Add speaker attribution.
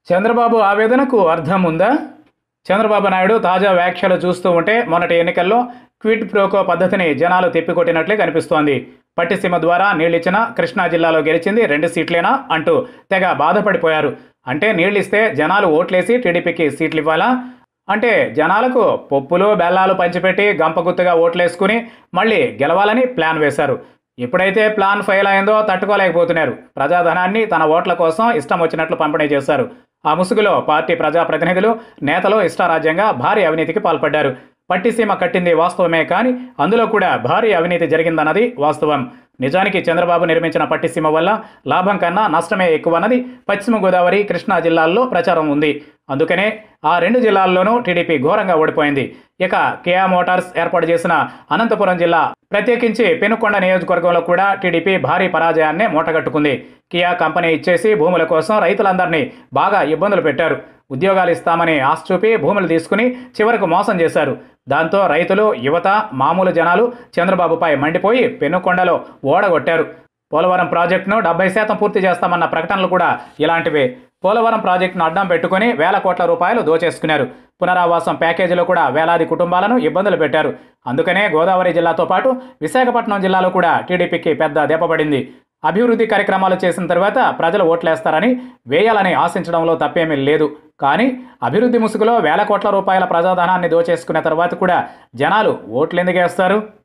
Speaker 1: చంద్రబాబు ఆవేదనకు అర్థం ఉందా చంద్రబాబు నాయుడు తాజా వ్యాఖ్యలు చూస్తూ ఉంటే మొన్నటి ఎన్నికల్లో క్విడ్ ప్రోకో పద్ధతిని జనాలు తిప్పికొట్టినట్లే కనిపిస్తోంది పట్టిసీమ ద్వారా నీళ్ళిచ్చిన కృష్ణా జిల్లాలో గెలిచింది రెండు సీట్లేనా అంటూ తెగ బాధపడిపోయారు అంటే నీళ్ళిస్తే జనాలు ఓట్లేసి టీడీపీకి సీట్లు ఇవ్వాలా అంటే జనాలకు పప్పులు బెల్లాలు పంచిపెట్టి గంపగుత్తుగా ఓట్లేసుకుని మళ్ళీ గెలవాలని ప్లాన్ వేశారు ఎప్పుడైతే ప్లాన్ ఫెయిల్ అయిందో తట్టుకోలేకపోతున్నారు ప్రజాధనాన్ని తన ఓట్ల కోసం ఇష్టం వచ్చినట్లు పంపిణీ చేశారు ఆ ముసుగులో పార్టీ ప్రజాప్రతినిధులు నేతలు ఇష్టారాజ్యంగా భారీ అవినీతికి పాల్పడ్డారు పట్టిసీమ కట్టింది వాస్తవమే కానీ అందులో కూడా భారీ అవినీతి జరిగిందన్నది వాస్తవం నిజానికి చంద్రబాబు నిర్మించిన పట్టిసీమ వల్ల లాభం కన్నా నష్టమే ఎక్కువన్నది పశ్చిమ గోదావరి కృష్ణా జిల్లాల్లో ప్రచారం ఉంది అందుకనే ఆ రెండు జిల్లాల్లోనూ టీడీపీ ఘోరంగా ఓడిపోయింది ఇక కియా మోటార్స్ ఏర్పాటు చేసిన అనంతపురం జిల్లా ప్రత్యేకించి పెనుకొండ నియోజకవర్గంలో కూడా టీడీపీ భారీ పరాజయాన్నే మూటగట్టుకుంది కియా కంపెనీ ఇచ్చేసి భూముల కోసం రైతులందరినీ బాగా ఇబ్బందులు పెట్టారు ఉద్యోగాలు ఇస్తామని ఆశ చూపి భూములు తీసుకుని చివరకు మోసం చేశారు దాంతో రైతులు యువత మామూలు జనాలు చంద్రబాబుపై మండిపోయి పెనుకొండలో ఓడగొట్టారు పోలవరం ప్రాజెక్టును డెబ్బై శాతం పూర్తి చేస్తామన్న ప్రకటనలు కూడా ఇలాంటివే పోలవరం ప్రాజెక్టును అడ్డం పెట్టుకుని వేల కోట్ల రూపాయలు దోచేసుకున్నారు పునరావాసం ప్యాకేజీలో కూడా వేలాది కుటుంబాలను ఇబ్బందులు పెట్టారు అందుకనే గోదావరి జిల్లాతో పాటు విశాఖపట్నం జిల్లాలో కూడా టీడీపీకి పెద్ద దెబ్బపడింది అభివృద్ధి కార్యక్రమాలు చేసిన తర్వాత ప్రజలు ఓట్లేస్తారని వేయాలని ఆశించడంలో తప్పేమీ లేదు కానీ అభివృద్ధి ముసుగులో వేల కోట్ల రూపాయల ప్రజాధనాన్ని దోచేసుకున్న తర్వాత కూడా జనాలు ఓట్లు ఎందుకు వేస్తారు